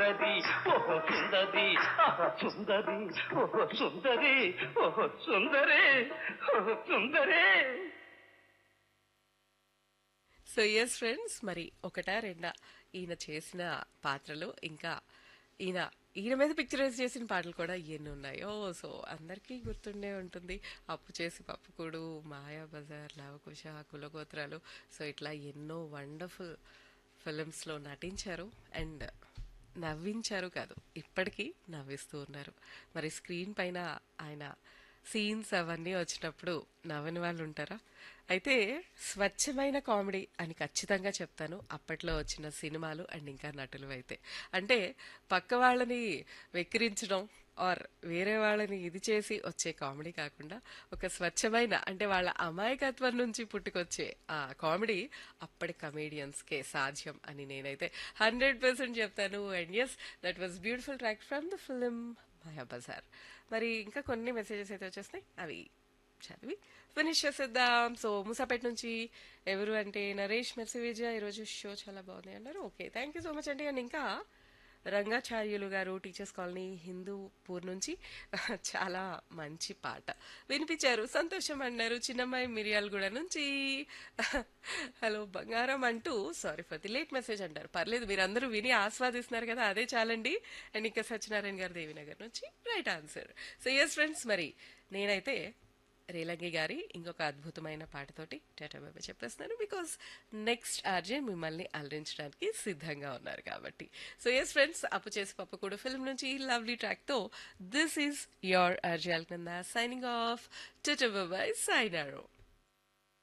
సుందరి ఓహో సుందరి ఆహా సుందరి ఓహో సుందరి ఓహో సుందరి ఓహో సుందరి సో ఎస్ ఫ్రెండ్స్ మరి ఒకటా రెండా ఈయన చేసిన పాత్రలు ఇంకా ఈయన ఈయన మీద పిక్చరైజ్ చేసిన పాటలు కూడా ఎన్ని ఉన్నాయో సో అందరికీ గుర్తుండే ఉంటుంది అప్పు చేసి పప్పుకూడు మాయా బజార్ లవకుశ కులగోత్రాలు సో ఇట్లా ఎన్నో వండర్ఫుల్ ఫిలిమ్స్లో నటించారు అండ్ నవ్వించారు కాదు ఇప్పటికీ నవ్విస్తూ ఉన్నారు మరి స్క్రీన్ పైన ఆయన సీన్స్ అవన్నీ వచ్చినప్పుడు నవ్వని వాళ్ళు ఉంటారా అయితే స్వచ్ఛమైన కామెడీ అని ఖచ్చితంగా చెప్తాను అప్పట్లో వచ్చిన సినిమాలు అండ్ ఇంకా నటులు అయితే అంటే పక్క వాళ్ళని వెక్కిరించడం ఆర్ వేరే వాళ్ళని ఇది చేసి వచ్చే కామెడీ కాకుండా ఒక స్వచ్ఛమైన అంటే వాళ్ళ అమాయకత్వం నుంచి పుట్టుకొచ్చే ఆ కామెడీ అప్పటి కమేడియన్స్కే సాధ్యం అని నేనైతే హండ్రెడ్ పర్సెంట్ చెప్తాను and yes that was beautiful track from the film Maya Bazar మరి ఇంకా కొన్ని మెసేజెస్ అయితే వచ్చేస్తున్నాయి అవి చదివి ఫినిష్ చేసేద్దాం సో ముసాపేట నుంచి ఎవరు అంటే నరేష్ మెర్సి విజయ ఈరోజు షో చాలా బాగుంది అన్నారు okay thank you so much అండి అండ్ ఇంకా రంగాచార్యులు గారు టీచర్స్ కాలనీ హిందూపూర్ నుంచి చాలా మంచి పాట వినిపించారు సంతోషం అన్నారు చిన్నమ్మాయి మిరియాలగూడ నుంచి హలో బంగారం అంటూ sorry for the late message అంటారు పర్లేదు మీరందరూ విని ఆస్వాదిస్తున్నారు కదా అదే చాలండి అండ్ ఇంకా సత్యనారాయణ గారు దేవినగర్ నుంచి right answer so yes friends మరి నేనైతే రేలంగి గారి ఇంకొక అద్భుతమైన పాటతోటి టాటా బాబా చెప్పేస్తున్నాను బికాస్ నెక్స్ట్ ఆర్జే మిమ్మల్ని అలరించడానికి సిద్ధంగా ఉన్నారు కాబట్టి సో ఎస్ ఫ్రెండ్స్ అప్పు చేసి పప్పు కూడా ఫిల్మ్ నుంచి ఈ లవ్లీ ట్రాక్తో this is your RJ Alkanda signing off tata బాబాయ్ సైనారో